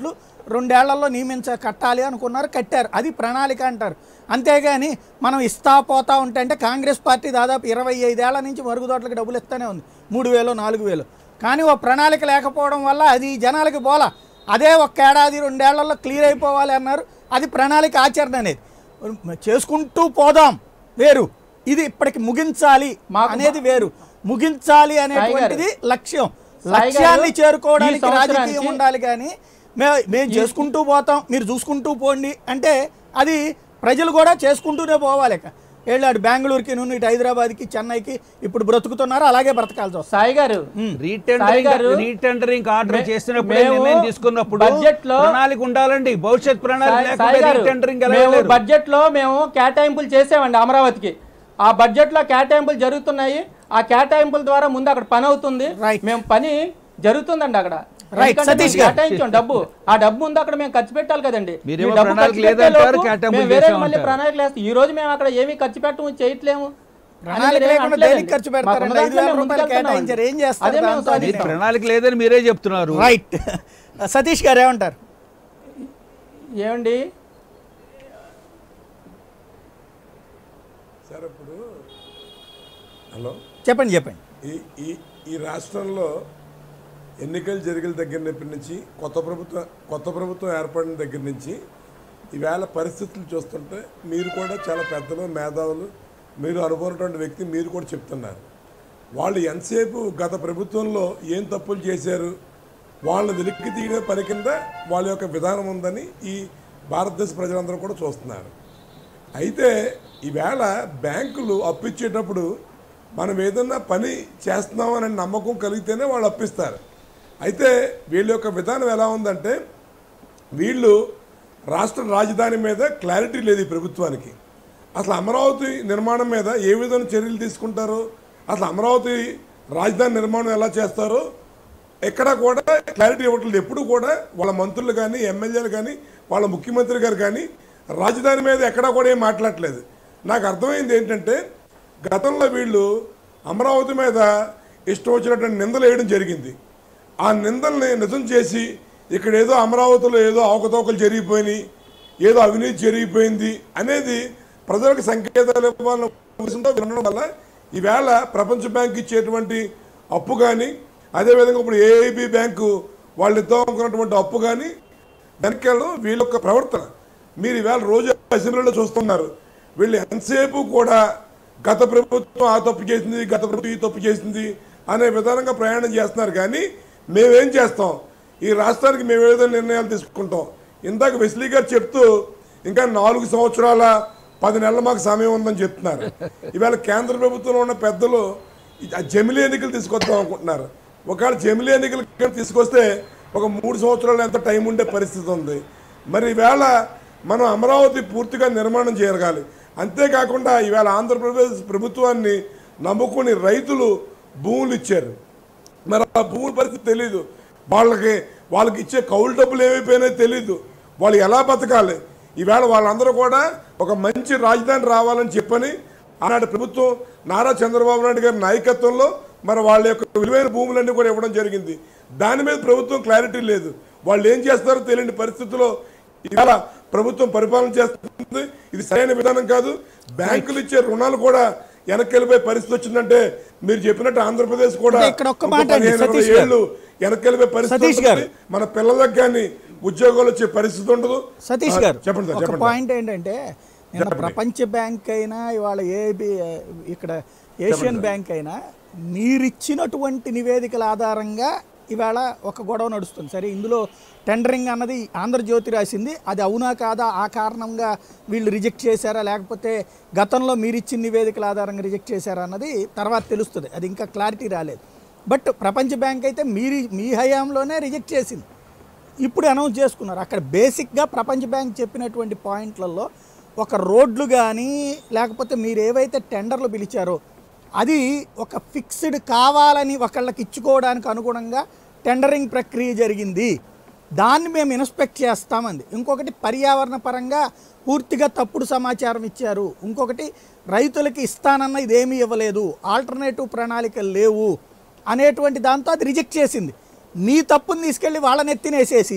కోట్లు రెండేళ్లలో నియమించ కట్టాలి అనుకున్నారు కట్టారు అది ప్రణాళిక అంటారు అంతేగాని మనం ఇస్తా పోతా ఉంటే అంటే కాంగ్రెస్ పార్టీ దాదాపు ఇరవై ఐదేళ్ల నుంచి మరుగుదొడ్లకు డబ్బులు ఇస్తూనే ఉంది మూడు వేలు నాలుగు వేలు కానీ ఓ ప్రణాళిక లేకపోవడం వల్ల అది జనాలకి పోలా అదే ఒక ఏడాది రెండేళ్లలో క్లియర్ అయిపోవాలి అన్నారు అది ప్రణాళిక ఆచరణ అనేది చేసుకుంటూ పోదాం వేరు ఇది ఇప్పటికి ముగించాలి మాకు- అనేది వేరు ముగించాలి అనేటువంటిది లక్ష్యం సాయి గారు, లక్ష్యాన్ని చేరుకోవడానికి ఈ సంవత్సరానికి- రాజకీయం ఉండాలి కానీ మేము మేము చేసుకుంటూ పోతాం మీరు చూసుకుంటూ పోండి అంటే అది ప్రజలు కూడా చేసుకుంటూనే పోవాలి ఇక వెళ్ళాడు బెంగళూరుకి నుండి ఇటు హైదరాబాద్కి చెన్నైకి ఇప్పుడు బ్రతుకుతున్నారు అలాగే బ్రతకాల్సి వస్తుంది సాయి గారు సాయి రీటెండరింగ్ గారు, రీటెండరింగ్ ఆర్డర్ మే- చేసినప్పుడు మేము నిర్ణయం తీసుకున్నప్పుడు బడ్జెట్ లో- ప్రణాళిక ఉండాలండి భవిష్యత్ ప్రణాళిక సాయి- లేకుండా సాయి గారు, రీటెండరింగ్ ఎలా మేము వెళ్ళారు? బడ్జెట్ లో మేము కేటాయింపులు చేసామండి అమరావతికి ఆ బడ్జెట్ లో కేటాయింపులు జరుగుతున్నాయి ఆ కేటాయింపుల ద్వారా ముందు అక్కడ పని అవుతుంది Right. మేము పని జరుగుతుందండి అక్కడ Right, ఎందుకంటే సతీష్ మేము గారు. కేటాయించాం డబ్బు ఆ డబ్బు ముందు అక్కడ మేము ఖర్చు పెట్టాలి కదండి మీరేమో ఈ డబ్బు ప్రణాళిక ఖర్చు పెట్టే లేదంటారు, లోపు కేటాయింపులు మేము వేరే చేసామంటారు. మళ్ళీ ప్రణాళిక వేస్తాం ఈ రోజు మేము అక్కడ ఏమీ ఖర్చు పెట్టము చేయట్లేము అని ప్రణాళిక మీరేం లేకుండా అనట్లేదండి. దేనికి ఖర్చు పెడతారండి? మాకున్న ఐదు దాంట్లో వేల మేము రూపాయలు ముందుకెళ్తున్నామండి. కేటాయించారు. ఏం చేస్తారు అదే మేము దాంతో? సాధిస్తాం. ప్రణాళిక లేదని మీరే చెప్తున్నారు రైట్ సతీష్ గారు ఏమంటారు ఏమండి సార్ ఇప్పుడు హలో చెప్పండి చెప్పండి ఈ ఈ ఈ రాష్ట్రంలో ఎన్నికలు జరిగిన దగ్గర నుంచి కొత్త ప్రభుత్వం కొత్త ప్రభుత్వం ఏర్పడిన దగ్గర నుంచి ఈవేళ పరిస్థితులు చూస్తుంటే మీరు కూడా చాలా పెద్దలు మేధావులు మీరు అనుకున్నటువంటి వ్యక్తి మీరు కూడా చెప్తున్నారు వాళ్ళు ఎంతసేపు గత ప్రభుత్వంలో ఏం తప్పులు చేశారు వాళ్ళని వెలిక్కి తీయడం పని కింద వాళ్ళ యొక్క విధానం ఉందని ఈ భారతదేశ ప్రజలందరూ కూడా చూస్తున్నారు అయితే ఈవేళ బ్యాంకులు అప్పు ఇచ్చేటప్పుడు మనం ఏదన్నా పని చేస్తున్నామనే నమ్మకం కలిగితేనే వాళ్ళు అప్పిస్తారు అయితే వీళ్ళ యొక్క విధానం ఎలా ఉందంటే వీళ్ళు రాష్ట్ర రాజధాని మీద క్లారిటీ లేదు ఈ ప్రభుత్వానికి అసలు అమరావతి నిర్మాణం మీద ఏ విధమైన చర్యలు తీసుకుంటారో అసలు అమరావతి రాజధాని నిర్మాణం ఎలా చేస్తారో ఎక్కడ కూడా క్లారిటీ ఇవ్వట్లేదు ఎప్పుడు కూడా వాళ్ళ మంత్రులు కానీ ఎమ్మెల్యేలు కానీ వాళ్ళ ముఖ్యమంత్రి గారు కానీ రాజధాని మీద ఎక్కడా కూడా ఏం మాట్లాడట్లేదు నాకు అర్థమైంది ఏంటంటే గతంలో వీళ్ళు అమరావతి మీద ఇష్టం వచ్చినటువంటి నిందలు వేయడం జరిగింది ఆ నిందల్ని నిజం చేసి ఇక్కడ ఏదో అమరావతిలో ఏదో అవకతవకలు జరిగిపోయినాయి ఏదో అవినీతి జరిగిపోయింది అనేది ప్రజలకు సంకేతాలు ఇవ్వాలన్న ఉద్దేశంతో వినడం వల్ల ఈవేళ ప్రపంచ బ్యాంక్ ఇచ్చేటువంటి అప్పు కానీ అదేవిధంగా ఇప్పుడు ఏఐబి బ్యాంకు వాళ్ళు ఇద్దాం అనుకున్నటువంటి అప్పు కానీ వెనకాల వీళ్ళ యొక్క ప్రవర్తన మీరు ఈవేళ రోజు అసెంబ్లీలో చూస్తున్నారు వీళ్ళు ఎంతసేపు కూడా గత ప్రభుత్వం ఆ తప్పు చేసింది గత ప్రభుత్వం ఈ తప్పు చేసింది అనే విధానంగా ప్రయాణం చేస్తున్నారు కానీ మేమేం చేస్తాం ఈ రాష్ట్రానికి మేము ఏదో నిర్ణయాలు తీసుకుంటాం ఇందాక వెస్లీ గారు చెప్తూ ఇంకా నాలుగు సంవత్సరాల పది నెలలు మాకు సమయం ఉందని చెప్తున్నారు ఇవాళ కేంద్ర ప్రభుత్వంలో ఉన్న పెద్దలు ఈ జమిలీ ఎన్నికలు తీసుకొద్దాం అనుకుంటున్నారు ఒకవేళ జమిలీ ఎన్నికలు కనుక తీసుకొస్తే ఒక మూడు సంవత్సరాలు ఎంత టైం ఉండే పరిస్థితి ఉంది మరి ఈవేళ మనం అమరావతి పూర్తిగా నిర్మాణం చేయగలి అంతేకాకుండా ఈవేళ ఆంధ్రప్రదేశ్ ప్రభుత్వాన్ని నమ్ముకుని రైతులు భూములు ఇచ్చారు మరి ఆ భూముల పరిస్థితి తెలీదు వాళ్ళకి వాళ్ళకి ఇచ్చే కౌలు డబ్బులు ఏమైపోయినాయో తెలీదు వాళ్ళు ఎలా బతకాలి ఈవేళ వాళ్ళందరూ కూడా ఒక మంచి రాజధాని రావాలని చెప్పని ఆనాడు ప్రభుత్వం నారా చంద్రబాబు నాయుడు గారి నాయకత్వంలో మరి వాళ్ళ యొక్క విలువైన భూములన్నీ కూడా ఇవ్వడం జరిగింది దాని మీద ప్రభుత్వం క్లారిటీ లేదు వాళ్ళు ఏం చేస్తారో తెలియని పరిస్థితుల్లో ఇవాళ ప్రభుత్వం పరిపాలన చేస్తుంది ఇది సరైన విధానం కాదు బ్యాంకులు ఇచ్చే రుణాలు కూడా వెనక్కి వెళ్ళిపోయే పరిస్థితి వచ్చిందంటే మీరు చెప్పినట్టు ఆంధ్రప్రదేశ్ కూడా అంటే ఇక్కడ ఒక్క ఇంకో మాట అండి, పదిహేను, సతీష్ ఇరవై గారు. ఏళ్ళు వెనక్కి వెళ్ళిపోయే పరిస్థితి సతీష్ గారు. ఉంటుంది. మన పిల్లలకు కానీ ఉద్యోగాలు వచ్చే పరిస్థితి ఉండదు సతీష్ ఆ, గారు చెప్పండి సార్ ఒక చెప్పండి పాయింట్ ఏంటంటే నిన్న చెప్పండి. ప్రపంచ బ్యాంక్ అయినా ఇవాళ ఏబి ఇక్కడ ఏషియన్ బ్యాంక్ అయినా మీరిచ్చినటువంటి నివేదికల ఆధారంగా ఇవాళ ఒక గొడవ నడుస్తుంది సరే ఇందులో టెండరింగ్ అన్నది ఆంధ్రజ్యోతి రాసింది అది అవునా కాదా ఆ కారణంగా వీళ్ళు రిజెక్ట్ చేశారా లేకపోతే గతంలో మీరిచ్చిన నివేదికల ఆధారంగా రిజెక్ట్ చేశారా అన్నది తర్వాత తెలుస్తుంది అది ఇంకా క్లారిటీ రాలేదు బట్ ప్రపంచ బ్యాంక్ అయితే మీరి మీ హయాంలోనే రిజెక్ట్ చేసింది ఇప్పుడు అనౌన్స్ చేసుకున్నారు అక్కడ బేసిక్గా ప్రపంచ బ్యాంక్ చెప్పినటువంటి పాయింట్లలో ఒక రోడ్లు కానీ లేకపోతే మీరు ఏవైతే టెండర్లు పిలిచారో అది ఒక ఫిక్స్డ్ కావాలని ఒకళ్ళకి ఇచ్చుకోవడానికి అనుగుణంగా టెండరింగ్ ప్రక్రియ జరిగింది దాన్ని మేము ఇన్స్పెక్ట్ చేస్తామంది ఇంకొకటి పర్యావరణ పరంగా పూర్తిగా తప్పుడు సమాచారం ఇచ్చారు ఇంకొకటి రైతులకి ఇస్తానన్న ఇదేమీ ఇవ్వలేదు ఆల్టర్నేటివ్ ప్రణాళికలు లేవు అనేటువంటి దాంతో అది రిజెక్ట్ చేసింది మీ తప్పుని తీసుకెళ్ళి వాళ్ళని ఎత్తినేసేసి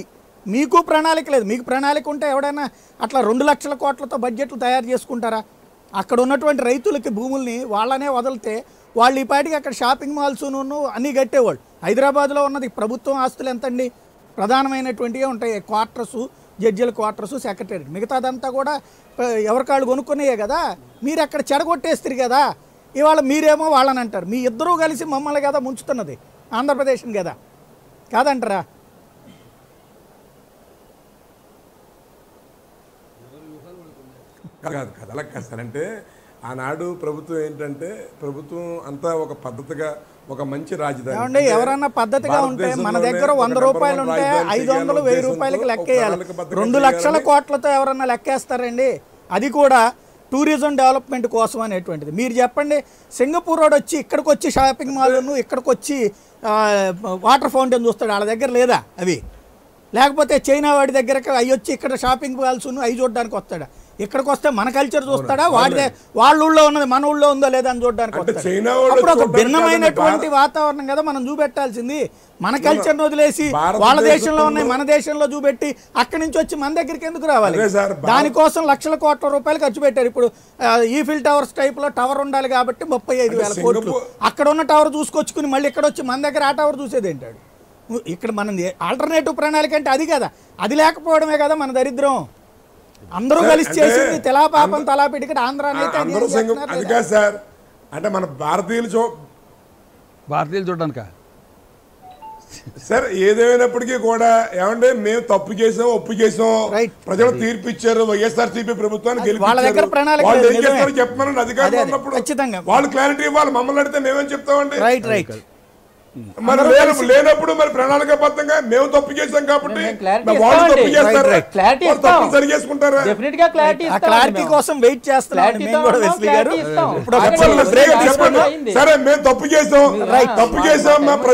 మీకు ప్రణాళిక లేదు మీకు ప్రణాళిక ఉంటే ఎవడైనా అట్లా రెండు లక్షల కోట్లతో బడ్జెట్లు తయారు చేసుకుంటారా అక్కడ ఉన్నటువంటి రైతులకి భూముల్ని వాళ్ళనే వదిలితే వాళ్ళు ఈ పాటికి అక్కడ షాపింగ్ మాల్స్ను అన్నీ కట్టేవాళ్ళు హైదరాబాద్లో ఉన్నది ప్రభుత్వం ఆస్తులు ఎంతండి ప్రధానమైనటువంటివి ఉంటాయి క్వార్టర్సు జడ్జిల క్వార్టర్సు సెక్రటరీ మిగతాదంతా కూడా ఆ, ఎవరికాళ్ళు కొనుక్కునేయే కదా మీరు అక్కడ చెడగొట్టేస్తారు కదా ఇవాళ మీరేమో వాళ్ళని అంటారు మీ ఇద్దరూ కలిసి మమ్మల్ని కదా ముంచుతున్నది ఆంధ్రప్రదేశ్ని కదా కాదంటారా కాదు కాదు అలా కాదు సార్ అంటే ఆనాడు ప్రభుత్వం ఏంటంటే ప్రభుత్వం అంతా ఒక పద్ధతిగా ఒక మంచి రాజధాని ఏమండి అంటే ఎవరన్నా పద్ధతిగా ఉంటే మన భారతదేశంలోనే దగ్గర ఒక వంద నెంబర్ రూపాయలు వన్ ఉంటే రాజధాని ఐదు వందలు చేయాలనే వెయ్యి ఉద్దేశంతో రూపాయలకి ఒక లెక్కేయాలి ప్రణాళికబద్ధంగా రెండు లక్షల చేయాలని కోట్లతో ఎవరన్నా లెక్కేస్తారండి అది కూడా టూరిజం డెవలప్మెంట్ కోసం అనేటువంటిది మీరు చెప్పండి సింగపూర్ వాడు వచ్చి ఇక్కడికి వచ్చి షాపింగ్ మాల్ను ఇక్కడికి వచ్చి ఆ, వాటర్ ఫౌంటైన్ చూస్తాడు వాళ్ళ దగ్గర లేదా అవి లేకపోతే చైనా వాడి దగ్గరకు అవి వచ్చి ఇక్కడ షాపింగ్ మాల్స్ అవి చూడడానికి వస్తాడా ఇక్కడికి వస్తే మన కల్చర్ చూస్తాడా వాడిదే వాళ్ళ ఊళ్ళో ఉన్నది మన ఊళ్ళో ఉందో లేదా అని చూడడానికి అంటే వస్తాడా? చైనా వాడు అప్పుడు ఒక చూడడానికి భిన్నమైనటువంటి కాదండి, వాతావరణం కదా మనం చూపెట్టాల్సింది మన కల్చర్ని వదిలేసి భారతదేశంలో- వాళ్ళ దేశంలో ఉన్నాయి మన దేశంలో చూపెట్టి అక్కడి నుంచి వచ్చి మన దగ్గరికి ఎందుకు రావాలి అదే సార్, భారత్- దానికోసం లక్షల కోట్ల రూపాయలు ఖర్చు పెట్టారు ఇప్పుడు ఆ, ఈఫిల్ టవర్స్ టైప్ లో టవర్ ఉండాలి కాబట్టి ముప్పై ఐదు వేల అంటే కోట్లు సింగపూర్- అక్కడ ఉన్న టవర్ చూసుకొచ్చుకుని మళ్ళీ ఇక్కడ వచ్చి మన దగ్గర ఆ టవర్ చూసేది ఏంటాడు ఇక్కడ మనం ఆల్టర్నేటివ్ ప్రణాళిక అంటే అది కదా అది లేకపోవడమే కదా మన దరిద్రం అందరూ సార్, కలిసి అంటే చేసింది తెలాపాపం అందరూ- తలాపిటి ఇక్కడ ఆంధ్ర అయితే అది అందరూ ఏం సింగ చేస్తున్నారు అది లేదా? కాదు సార్ అంటే మన భారతీయులు చూ భారతీయులు చూడడానిక సార్ ఏదేమైనప్పటికీ కూడా ఏమంటే మేము తప్పు చేసాం ఒప్పు చేసాం Right. ప్రజలు తీర్పు ఇచ్చారు వైఎస్ఆర్ సిపి ప్రభుత్వాన్ని అది గెలిపించారు. వాళ్ళ దగ్గర ప్రణాళిక వాళ్ళు లేదు, ఏం నిజమే. చేస్తారో చెప్పమనండి అదే, అధికారులు అదే, ఉన్నప్పుడు ఖచ్చితంగా. వాళ్ళు క్లారిటీ ఇవ్వాలి మమ్మల్ని అడిగితే మేమేం చెప్తామండి రైట్ రైట్ మరి లేన- లేనప్పుడు మరి ప్రణాళికాబద్ధంగా మేము తప్పు చేసాం కాబట్టి మేము clarity మరి వాళ్ళు ఇస్తామండి. తప్పు చేస్తారు Right, right. Clarity వాళ్ళు ఇస్తాం. తప్పులు సరి చేసుకుంటారా డెఫినెట్ గా క్లారిటీ ఆ క్లారిటీ కోసం వెయిట్ చేస్తున్నాం Clarity మేము కూడా ఇస్తాం, వెస్లీ గారు clarity ఇస్తాం. ఇప్పుడు ఒక ఆగండి, చిన్న చెప్పండి, బ్రేక్ చెప్పండి. తీసుకుందాం అయింది. సరే మేము తప్పు చేసాం Right. తప్పు చేసాం మా